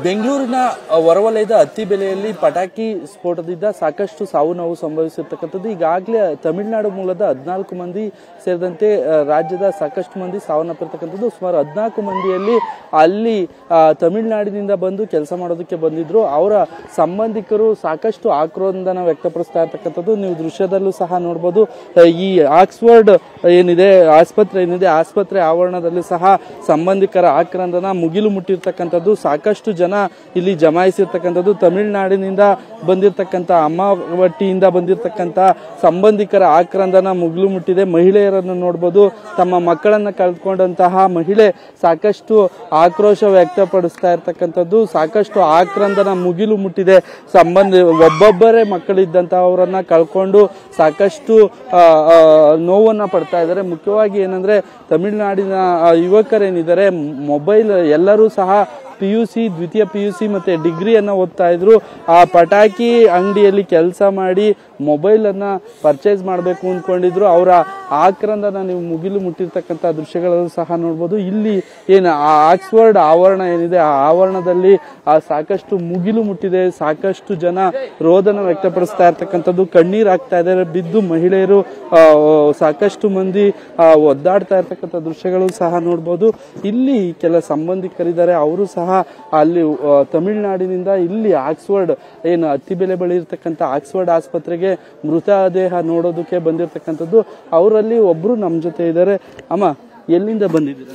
ಬೆಂಗಳೂರಿನ ಹೊರವಲಯದ ಹತ್ತಿ ಬೆಲೆಯಲ್ಲಿ ಪಟಾಕಿ ಸ್ಫೋಟದಿಂದ ಸಾಕಷ್ಟು ಸಾವು ನೋವು ಸಂಭವಿಸಿರ್ತಕ್ಕಂಥದ್ದು ಈಗಾಗಲೇ ತಮಿಳುನಾಡು ಮೂಲದ ಹದಿನಾಲ್ಕು ಮಂದಿ ಸೇರಿದಂತೆ ಆ, ರಾಜ್ಯದ ಸಾಕಷ್ಟು ಮಂದಿ ಸಾವನ್ನಪ್ಪಿರ್ತಕ್ಕಂಥದ್ದು ಸುಮಾರು ಹದಿನಾಲ್ಕು ಮಂದಿಯಲ್ಲಿ ಅಲ್ಲಿ ಆ, ತಮಿಳುನಾಡಿನಿಂದ ಬಂದು ಕೆಲಸ ಮಾಡೋದಕ್ಕೆ ಬಂದಿದ್ರು ಅವರ ಸಂಬಂಧಿಕರು ಸಾಕಷ್ಟು ಆಕ್ರೋಂದನ ವ್ಯಕ್ತಪಡಿಸ್ತಾ ಇರ್ತಕ್ಕಂಥದ್ದು ನೀವು ದೃಶ್ಯದಲ್ಲೂ ಸಹ ನೋಡ್ಬೋದು ಆ, ಈ ಆಕ್ಸ್ಫರ್ಡ್ ಏನಿದೆ ಆಸ್ಪತ್ರೆ ಏನಿದೆ ಆಸ್ಪತ್ರೆ ಆವರಣದಲ್ಲಿ ಸಹ ಸಂಬಂಧಿಕರ ಆಕ್ರಂದನ ಮುಗಿಲು ಮುಟ್ಟಿರ್ತಕ್ಕಂಥದ್ದು ಸಾಕಷ್ಟು ಜನ ಇಲ್ಲಿ ಜಮಾಯಿಸಿರ್ತಕ್ಕಂಥದ್ದು ತಮಿಳುನಾಡಿನಿಂದ ಬಂದಿರತಕ್ಕಂಥ ಅಮ್ಮಾವಟ್ಟಿಯಿಂದ ಬಂದಿರತಕ್ಕಂಥ ಸಂಬಂಧಿಕರ ಆಕ್ರಂದನ ಮುಗಿಲು ಮುಟ್ಟಿದೆ ಮಹಿಳೆಯರನ್ನು ನೋಡ್ಬೋದು ತಮ್ಮ ಮಕ್ಕಳನ್ನ ಕಳೆದುಕೊಂಡಂತಹ ಮಹಿಳೆ ಸಾಕಷ್ಟು ಆಕ್ರೋಶ ವ್ಯಕ್ತಪಡಿಸ್ತಾ ಇರ್ತಕ್ಕಂಥದ್ದು ಸಾಕಷ್ಟು ಆಕ್ರಂದನ ಮುಗಿಲು ಮುಟ್ಟಿದೆ ಸಂಬಂಧ ಒಬ್ಬೊಬ್ಬರೇ ಮಕ್ಕಳಿದ್ದಂತಹವರನ್ನ ಕಳ್ಕೊಂಡು ಸಾಕಷ್ಟು ಆ, ಆ, ನೋವನ್ನ ಪಡ್ತಾ ಇದ್ದಾರೆ ಮುಖ್ಯವಾಗಿ ಏನಂದ್ರೆ ತಮಿಳುನಾಡಿನ ಆ, ಯುವಕರೇನಿದ್ದಾರೆ ಮೊಬೈಲ್ ಎಲ್ಲರೂ ಸಹ ಪಿ ಯು ಸಿ ದ್ವಿತೀಯ ಪಿ ಯು ಸಿ ಮತ್ತೆ ಡಿಗ್ರಿಯನ್ನ ಓದ್ತಾ ಇದ್ರು ಆ ಪಟಾಕಿ ಅಂಗಡಿಯಲ್ಲಿ ಕೆಲಸ ಮಾಡಿ ಮೊಬೈಲ್ ಅನ್ನ ಪರ್ಚೇಸ್ ಮಾಡಬೇಕು ಅಂದ್ಕೊಂಡಿದ್ರು ಅವರ ಆಕ್ರಂದನ ನೀವು ಮುಗಿಲು ಮುಟ್ಟಿರ್ತಕ್ಕಂಥ ದೃಶ್ಯಗಳನ್ನು ಸಹ ನೋಡ್ಬೋದು ಇಲ್ಲಿ ಏನು ಆ ಆಕ್ಸ್ಫರ್ಡ್ ಆವರಣ ಏನಿದೆ ಆ ಆವರಣದಲ್ಲಿ ಆ ಸಾಕಷ್ಟು ಮುಗಿಲು ಮುಟ್ಟಿದೆ ಸಾಕಷ್ಟು ಜನ ರೋದನ ವ್ಯಕ್ತಪಡಿಸ್ತಾ ಇರ್ತಕ್ಕಂಥದ್ದು ಕಣ್ಣೀರ್ ಆಗ್ತಾ ಇದ್ದಾರೆ ಬಿದ್ದು ಮಹಿಳೆಯರು ಆ, ಸಾಕಷ್ಟು ಮಂದಿ ಆ, ಒದ್ದಾಡ್ತಾ ಇರ್ತಕ್ಕಂಥ ದೃಶ್ಯಗಳು ಸಹ ನೋಡ್ಬೋದು ಇಲ್ಲಿ ಕೆಲ ಸಂಬಂಧಿಕರಿದ್ದಾರೆ ಅವರು ಸಹ ಅಲ್ಲಿ ಆ, ತಮಿಳುನಾಡಿನಿಂದ ಇಲ್ಲಿ ಆಕ್ಸ್ಫರ್ಡ್ ಏನು ಅತಿ ಬೆಲೆ ಬಳಿ ಇರ್ತಕ್ಕಂಥ ಆಕ್ಸ್ಫರ್ಡ್ ಆಸ್ಪತ್ರೆಗೆ ಮೃತದೇಹ ನೋಡೋದಕ್ಕೆ ಬಂದಿರತಕ್ಕಂಥದ್ದು ಅವರಲ್ಲಿ ಒಬ್ರು ನಮ್ಮ ಜೊತೆ ಇದ್ದಾರೆ ಅಮ್ಮ ಎಲ್ಲಿಂದ ಬಂದಿದ್ದೀರಾ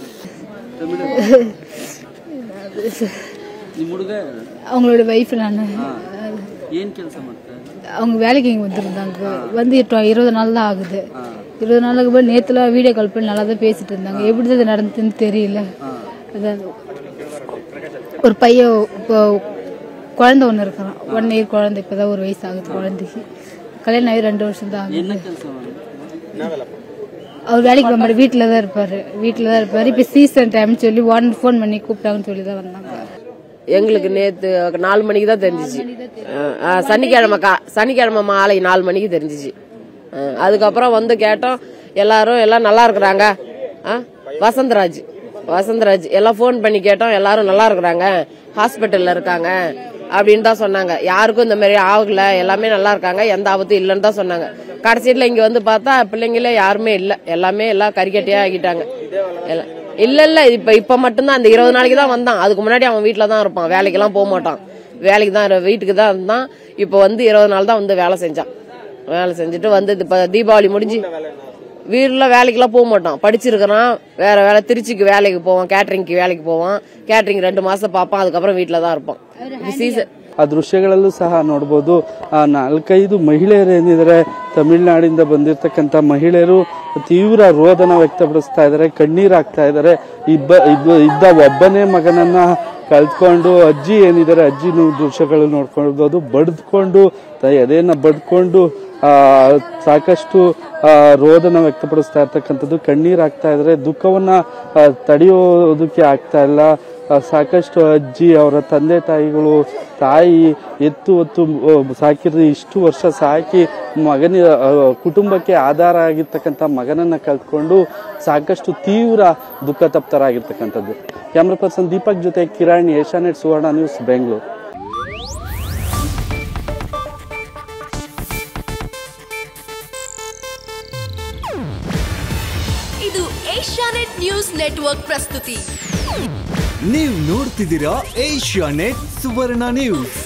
ನಿಮ್ಮ ಹುಡುಗ அவங்களோட ஒய்ஃப் நான் ಏನ್ ಕೆಲಸ ಮಾಡ್ತಾರೆ அவங்க வேலைக்கு இங்கே வந்திருந்தாங்க வந்து இப்போ இருபது நாள் தான் ஆகுது இருபது நாளுக்கு அப்புறம் நேற்றுலாம் வீடியோ கால் பண்ணி நல்லா தான் பேசிட்டு இருந்தாங்க எப்படி தான் இது நடந்துச்சுன்னு தெரியல அதான் ஒரு பையன் இப்போ குழந்தை ஒன்று இருக்கிறான் ஒன் இயர் குழந்தை இப்போ தான் ஒரு வயசு ஆகுது குழந்தைக்கு கல்யாணம் ஆகி ரெண்டு வருஷம் தான் ஆகுது என்ன ಕೆಲಸ அவர் வேலைக்கு போக மாட்டார் வீட்டில் தான் இருப்பார் வீட்டில் தான் இருப்பார் இப்போ சீசன் டைம்னு சொல்லி ஒன் ஃபோன் பண்ணி கூப்பிட்டாங்கன்னு சொல்லி தான் வந்தாங்க எங்களுக்கு நேத்து நாலு மணிக்கு தான் தெரிஞ்சிச்சு அஹ் அஹ் சனிக்கிழமை கா சனிக்கிழமை மாலை நாலு மணிக்கு தெரிஞ்சிச்சு அஹ் அதுக்கப்புறம் வந்து கேட்டோம் எல்லாரும் எல்லாம் நல்லா இருக்கிறாங்க அஹ் வசந்தராஜ் வசந்தராஜ் எல்லாம் ஃபோன் பண்ணி கேட்டோம் எல்லாரும் நல்லா இருக்கிறாங்க ஹாஸ்பிட்டல்ல இருக்காங்க அப்படின்னு தான் சொன்னாங்க யாருக்கும் இந்த மாதிரி ஆகல எல்லாமே நல்லா இருக்காங்க எந்த ஆபத்தும் இல்லைன்னு தான் சொன்னாங்க கடைசியில் இங்க வந்து பார்த்தா பிள்ளைங்களே யாருமே இல்லை எல்லாமே எல்லாம் கறிக்கட்டியா ஆகிட்டாங்க எல்லாம் இல்ல இல்ல இப்ப இப்ப மட்டும்தான் அந்த இருபது நாளைக்கு தான் வந்தான் அதுக்கு முன்னாடி அவன் வீட்டுல தான் இருப்பான் வேலைக்கெல்லாம் போக மாட்டான் வேலைக்கு தான் இரு- வீட்டுக்கு தான் இருந்தான் இப்ப வந்து இருபது நாள் தான் வந்து வேலை செஞ்சான் வேலை செஞ்சுட்டு வந்து இப்ப தீபாவளி முடிஞ்சு வீட்டுல வேலைக்கெல்லாம் போக மாட்டான் படிச்சிருக்கிறான் வேற வேலை திருச்சிக்கு வேலைக்கு போவான் கேட்டரிங்க்கு வேலைக்கு போவான் கேட்டரிங் ரெண்டு மாசம் பார்ப்பான் அதுக்கப்புறம் வீட்டுல தான் இருப்பான் சீசன் ಆ ದೃಶ್ಯಗಳಲ್ಲೂ ಸಹ ನೋಡ್ಬೋದು ಆ ನಾಲ್ಕೈದು ಮಹಿಳೆಯರು ಏನಿದ್ದಾರೆ ತಮಿಳುನಾಡಿಂದ ಬಂದಿರತಕ್ಕಂಥ ಮಹಿಳೆಯರು ತೀವ್ರ ರೋದನ ವ್ಯಕ್ತಪಡಿಸ್ತಾ ಇದ್ದಾರೆ ಕಣ್ಣೀರಾಗ್ತಾ ಇದ್ದಾರೆ ಇಬ್ಬ ಇಬ್ಬ ಇದ್ದ ಒಬ್ಬನೇ ಮಗನನ್ನ ಕಳ್ಕೊಂಡು ಅಜ್ಜಿ ಏನಿದ್ದಾರೆ ಅಜ್ಜಿ ನೀವು ದೃಶ್ಯಗಳು ನೋಡ್ಕೊಳ್ಬೋದು ಬಡ್ದ್ಕೊಂಡು ತ- ಎದೆಯನ್ನ ಬಡ್ಕೊಂಡು ಆ, ಸಾಕಷ್ಟು ಆ, ರೋದನ ವ್ಯಕ್ತಪಡಿಸ್ತಾ ಇರ್ತಕ್ಕಂಥದ್ದು ಕಣ್ಣೀರಾಗ್ತಾ ಇದ್ದಾರೆ ದುಃಖವನ್ನ ಆ, ತಡೆಯೋದಕ್ಕೆ ಆಗ್ತಾ ಇಲ್ಲ ಆ, ಸಾಕಷ್ಟು ಅಜ್ಜಿ ಅವರ ತಂದೆ ತಾಯಿಗಳು ತಾಯಿ ಎತ್ತು ಹೊತ್ತು ಆ, ಸಾಕಿರೋ ಇಷ್ಟು ವರ್ಷ ಸಾಕಿ ಮಗನ ಆ, ಕುಟುಂಬಕ್ಕೆ ಆಧಾರ ಆಗಿರ್ತಕ್ಕಂಥ ಮಗನನ್ನ ಕಳ್ಕೊಂಡು ಸಾಕಷ್ಟು ತೀವ್ರ ದುಃಖ ತಪ್ತರಾಗಿರ್ತಕ್ಕಂಥದ್ದು ಕ್ಯಾಮ್ರಾ ಪರ್ಸನ್ ದೀಪಕ್ ಜೊತೆ ಕಿರಣ್ ಏಷ್ಯಾನೆಟ್ ಸುವರ್ಣ ನ್ಯೂಸ್ ಬೆಂಗಳೂರು ಇದು ಏಷ್ಯಾನೆಟ್ ನ್ಯೂಸ್ ನೆಟ್ವರ್ಕ್ ಪ್ರಸ್ತುತಿ ನೀವು ನೋಡ್ತಿದ್ದೀರಾ ಏಷ್ಯಾ ನೆಟ್ ಸುವರ್ಣ ನ್ಯೂಸ್